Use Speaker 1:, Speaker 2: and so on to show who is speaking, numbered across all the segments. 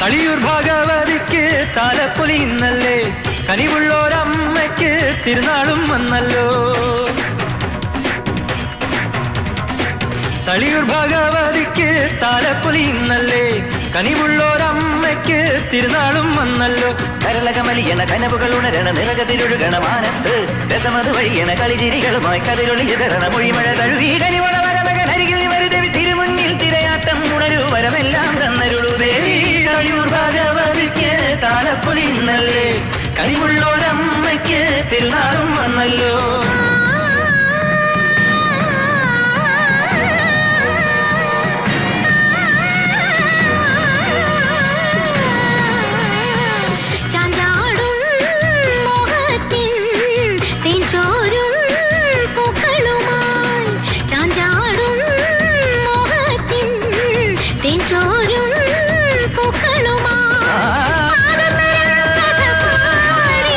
Speaker 1: തളിയൂർ ഭഗവതിക്ക് താലപ്പൊലി ഇന്നല്ലേ കനിവുള്ളോരമ്മയ്ക്ക് തിരുനാളും വന്നല്ലോ തളിയൂർ ഭഗവതിക്ക് താലപ്പൊലി ഇന്നല്ലേ കനിവുള്ളോരമ്മയ്ക്ക് തിരുനാളും വന്നല്ലോ
Speaker 2: കരളകമലിയണ കനവുകൾ ഉണരണ നിറകതിലൊഴുകണ മാനത്ത് രസമത് വഴിയണ കളിചിരികളുമായി കതിരൊളി ചിതറണ മൊഴിമഴ കഴുകി കനിവണ വരമകനരികിൽ വരുദേവി തിരുമുന്നിൽ തിരയാട്ടം ഉണരൂ വരമെല്ലാം തന്നരുളു ദേവി തളിയൂർ ഭഗവതിക്ക് താലപ്പൊലി ഇന്നല്ലേ കനിവുള്ളോരമ്മയ്ക്ക് തിരുനാളും വന്നല്ലോ
Speaker 3: ചാഞ്ചാടും മോഹത്തിൻ തേൻചോരും പൂക്കളുമായി ചാഞ്ചാടും മോഹത്തിൻ തേൻചോരും പൂക്കളുമായി പാദസരം കഥ പാടി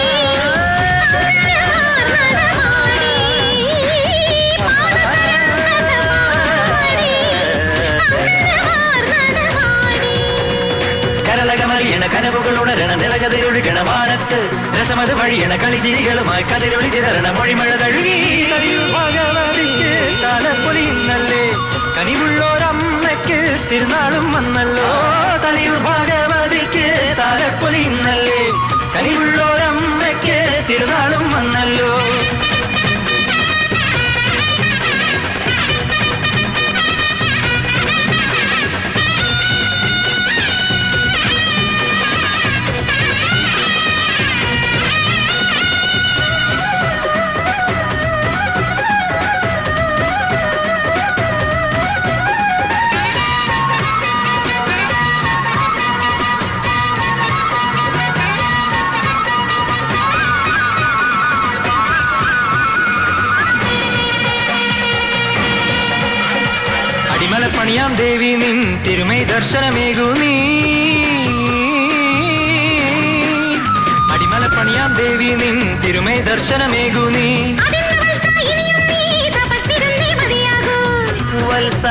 Speaker 3: അമരമാർന്നതമാടി പാദസരം കഥ പാടി അമരമാർന്നതമാടി
Speaker 2: കരളകമറിയണ കനവുകൾ ഉണരണ നിറകതിരൊഴുകണ മാനത്ത് രസമത് വഴിയണ കളിചിരികളുമായി കതിരൊളി ചിതറണ മൊഴിമഴ കഴുകി
Speaker 1: തളിയൂർ ഭഗവതിക്ക് താലപ്പൊലി ഇന്നല്ലേ കനിവുള്ളോരമ്മയ്ക്ക് തിരുനാളും വന്നല്ലോ
Speaker 2: തളിയൂർ ഭഗവതിക്ക് താലപ്പൊലി ഇന്നല്ലേ കനിവുള്ളോരമ്മയ്ക്ക് തിരുനാളും വന്നല്ലോ
Speaker 1: അടിമലപ്പണിയാം ദേവി നിൻ തിരുമൈ ദർശനമേകു നീ അടിമലപ്പണിയാം ദേവി നിൻ തിരുമൈ ദർശനമേകു നീ
Speaker 3: അതിന്നവൾ ഇനിയും നീ തപസ്സിരുന്നേ മതിയാകൂ
Speaker 2: വത്സ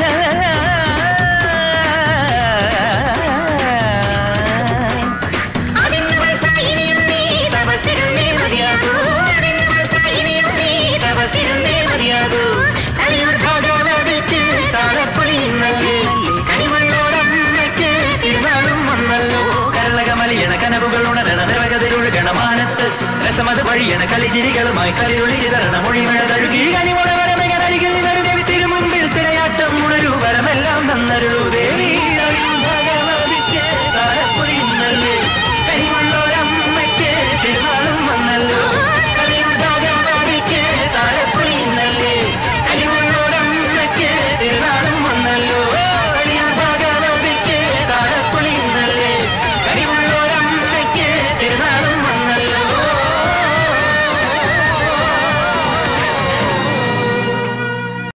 Speaker 3: അതിന്നവൾ ഇനിയും നീ തപസ്സിരുന്നേ മതിയാകൂ അതിന്നവൾ ഇനിയും നീ തപസ്സിരുന്നേ മതിയാകൂ തളിയൂർ
Speaker 1: ഭഗവതിക്ക് താലപ്പൊലി ഇന്നല്ലേ കനിവുള്ളോരമ്മയ്ക്ക് തിരുനാളും വന്നല്ലോ
Speaker 2: കരളകമലിയണ കനവുകൾ ഉണരണ നിറകതിരൊഴുകണ മാനത്ത് രസമത് വഴിയണ കളിചിരികളുമായി കതിരൊളി ചിതറണ